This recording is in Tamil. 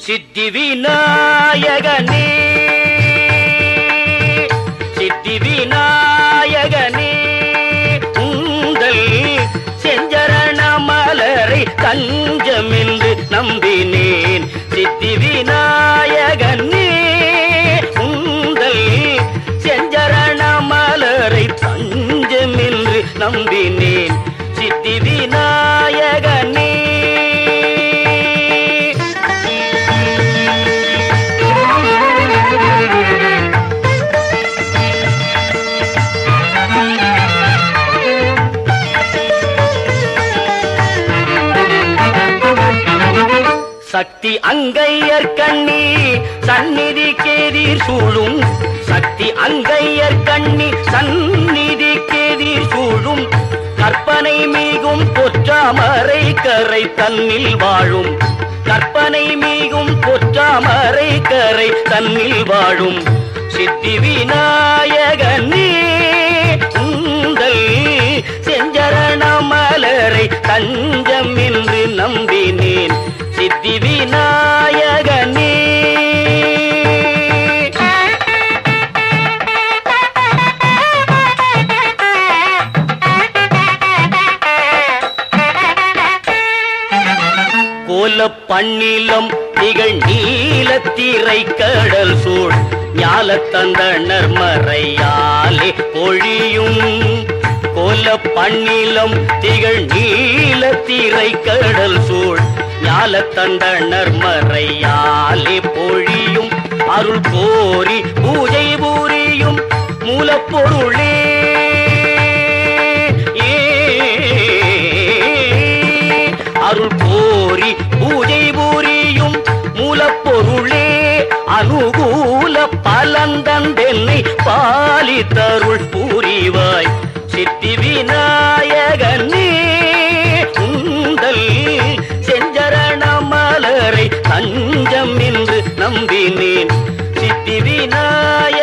சித்தி விநாயகனே சித்தி விநாயகனே உங்கள் செஞ்சரண மலரை தஞ்சமென்று நம்பினேன் சித்தி விநாயகனே உங்கள் செஞ்சரண மலரை தஞ்சமென்று நம்பினேன் சித்தி விநாயகனே சக்தி அங்கையர் கண்ணி சந்நிதி கேதீர் சூழும் சக்தி அங்கையர் கண்ணி சந்நிதி கேதீர் சூழும் கற்பனை மீகும் பொற்றாமரை கரை தன்னில் வாழும் கற்பனை மீகும் பொற்றாமரை கரை தன்னில் வாழும் சித்தி விநாயகனே உங்கள் செஞ்சரண மலரை தஞ்சம் என்று நம்பினேன் சித்தி விநாயகனே கோல பண்ணிலம் திகழ் நீலத்திரை கடல் சூழ் ஞாலத்தந்தனர் மறையாலே பொழியும் கோல பண்ணிலம் திகழ் நீலத்திரை கடல் சூழ் ஞாலத்தந்தனர் மறையாலே பொழியும் அருள் கோரி பூஜை பூரியும் மூலப்பொருளே அருள் கோரி பூஜை பூரியும் மூலப்பொருளே அனுகூல பலந்தந்தென்னை பாலித்தருள் பூரிவாய் சித்தி விநாயகனே உந்தல் செஞ்சரண மலரை தஞ்சம் என்று நம்பினேன் சித்தி விநாயகனே